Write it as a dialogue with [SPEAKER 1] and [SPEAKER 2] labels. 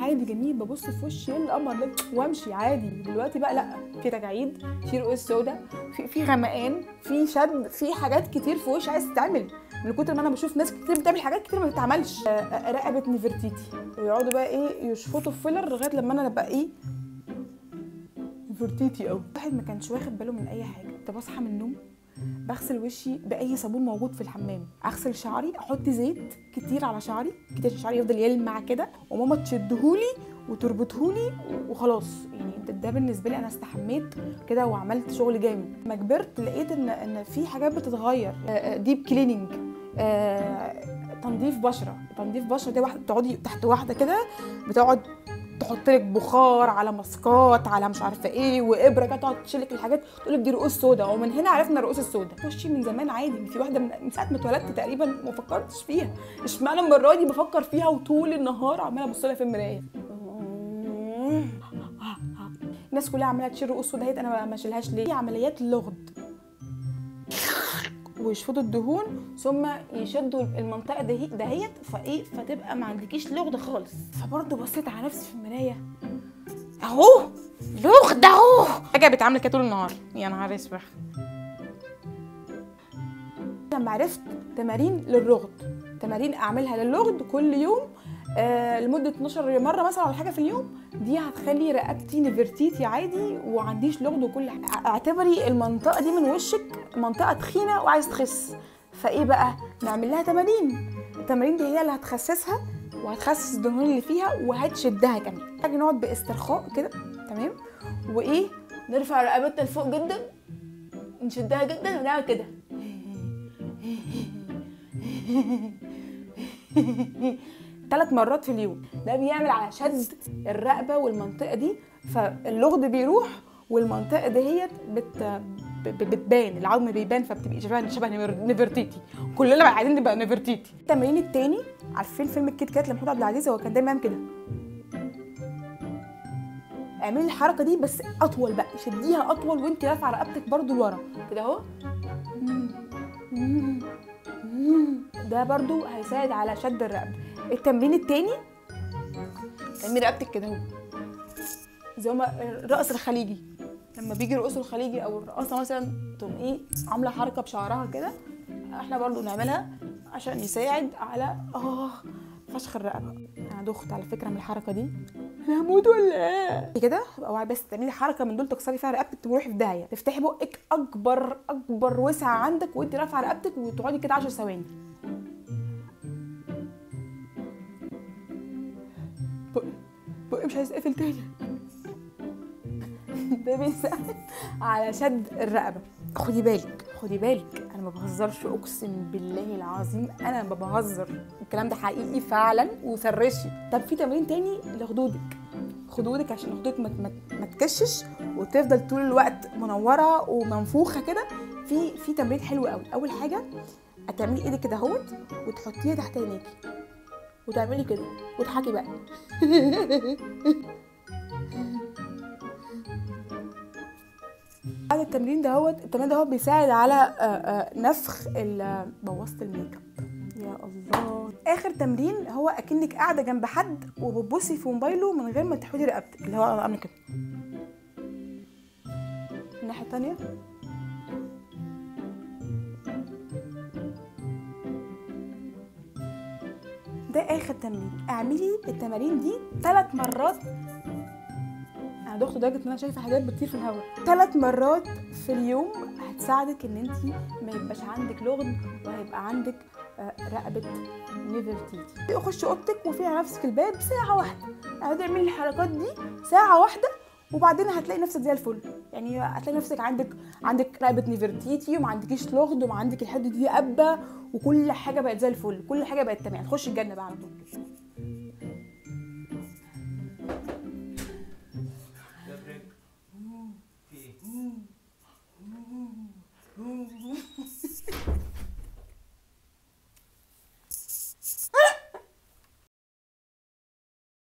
[SPEAKER 1] عادي جميل ببص في وشي ايه القمر ده وامشي عادي دلوقتي بقى لا في تجاعيد في رؤوس سودا في في غمقان في شد في حاجات كتير في وشي عايز تتعمل من كتر ما انا بشوف ناس كتير بتعمل حاجات كتير ما بتتعملش آه، آه، رقبه نفرتيتي ويقعدوا بقى ايه يشفطوا فيلر لغايه لما انا ابقى ايه نفرتيتي قوي واحد ما كانش واخد باله من اي حاجه كنت بصحى من النوم بغسل وشي باي صابون موجود في الحمام اغسل شعري احط زيت كتير على شعري كتير عشان شعري يفضل يلمع كده وماما تشدهولي وتربطهولي وخلاص يعني ده, ده بالنسبه لي انا استحميت كده وعملت شغل جامد لما كبرت لقيت ان ان في حاجات بتتغير ديب كليننج تنظيف بشره تنظيف بشره دي واحده بتقعدي تحت واحده كده بتقعد تحط لك بخار على ماسكات على مش عارفه ايه وابره كده تقعد تشيل لك الحاجات تقول لك دي رؤوس سودا ومن هنا عرفنا الرؤوس السودا وشي من زمان عادي في واحده من, من ساعه ما اتولدت تقريبا ما فكرتش فيها اشمعنى المره دي بفكر فيها وطول النهار عماله ابص لها في المرايه الناس كلها عماله تشيل رؤوس سودا هيت انا ما اشيلهاش ليه عمليات لغد ويشفطوا الدهون ثم يشدوا المنطقه ده دهيت فايه فتبقى ما عندكيش لغد خالص فبرضه بصيت على نفسي في المرايه اهو لغد اهو حاجه بتعمل كده طول النهار يا نهار اسود لما عرفت تمارين للرغد تمارين اعملها للرغد كل يوم آه لمده 12 مره مثلا ولا حاجه في اليوم دي هتخلي رقبتي نفرتيتي عادي وعنديش لغد وكل حاجه اعتبري المنطقه دي من وشك منطقه تخينه وعايز تخس فايه بقى نعمل لها تمارين التمارين دي هي اللي هتخسسها وهتخسس الدهون اللي فيها وهتشدها كمان محتاج نقعد باسترخاء كده تمام وايه نرفع رقبتنا لفوق جدا نشدها جدا ونعمل كده ثلاث مرات في اليوم ده بيعمل على شد الرقبه والمنطقه دي فاللغد بيروح والمنطقه دهيت بت بتبان العظم بيبان فبتبقي شبه شبه نفرتيتي كلنا بقى عايزين نبقى نفرتيتي التمرين التاني عارفين فيلم الكيت كات لمحمود عبد العزيز هو كان دايما كده اعملي الحركه دي بس اطول بقى شديها اطول وانت رافعه رقبتك برضو لورا كده اهو ده برضو هيساعد على شد الرقبه التمرين التاني تعملي رقبتك كده اهو زي ما الرقص الخليجي لما بيجي الرقص الخليجي او الرقاصه مثلا تقوم ايه عامله حركه بشعرها كده احنا برضو نعملها عشان يساعد على اه فشخ الرقبه انا دخت على فكره من الحركه دي انا هموت ولا ايه كده اوعي بس تعملي حركه من دول تكسري فيها رقبتك تروحي في داهيه تفتحي بقك اكبر اكبر وسعه عندك وانت رافعه رقبتك وتقعدي كده 10 ثواني بقي بقي مش عايز اقفل تاني ده بيساعد على شد الرقبه خدي بالك خدي بالك انا ما بهزرش اقسم بالله العظيم انا ما بهزر الكلام ده حقيقي فعلا وسرشي طب في تمرين تاني لخدودك خدودك عشان خدودك ما, ما تكشش وتفضل طول الوقت منوره ومنفوخه كده في في تمرين حلو قوي اول حاجه هتعملي ايدك كده اهوت وتحطيها تحت عينيكي وتعملي كده وتضحكي بقى بعد التمرين دهوت التمرين دهوت بيساعد على آه، آه، نفخ ال- بوظت الميك اب يا الله اخر تمرين هو اكنك قاعده جنب حد وبتبصي في موبايله من غير ما تحودي رقبتك اللي هو انا عامله كده الناحيه التانيه ده اخر تمرين اعملي التمارين دي ثلاث مرات انا دخت لدرجه ان انا شايفه حاجات بتطير في الهواء ثلاث مرات في اليوم هتساعدك ان انت ما يبقاش عندك لغد وهيبقى عندك آه، رقبه نيفرتيتي اخش اوضتك وفي على نفسك الباب ساعه واحده اقعدي اعملي الحركات دي ساعه واحده وبعدين هتلاقي نفسك زي الفل يعني هتلاقي نفسك عندك عندك رقبه نيفرتيتي وما عندكيش لغد وما عندك الحد دي قبه وكل حاجه بقت زي الفل كل حاجه بقت تمام تخش الجنه بقى على طول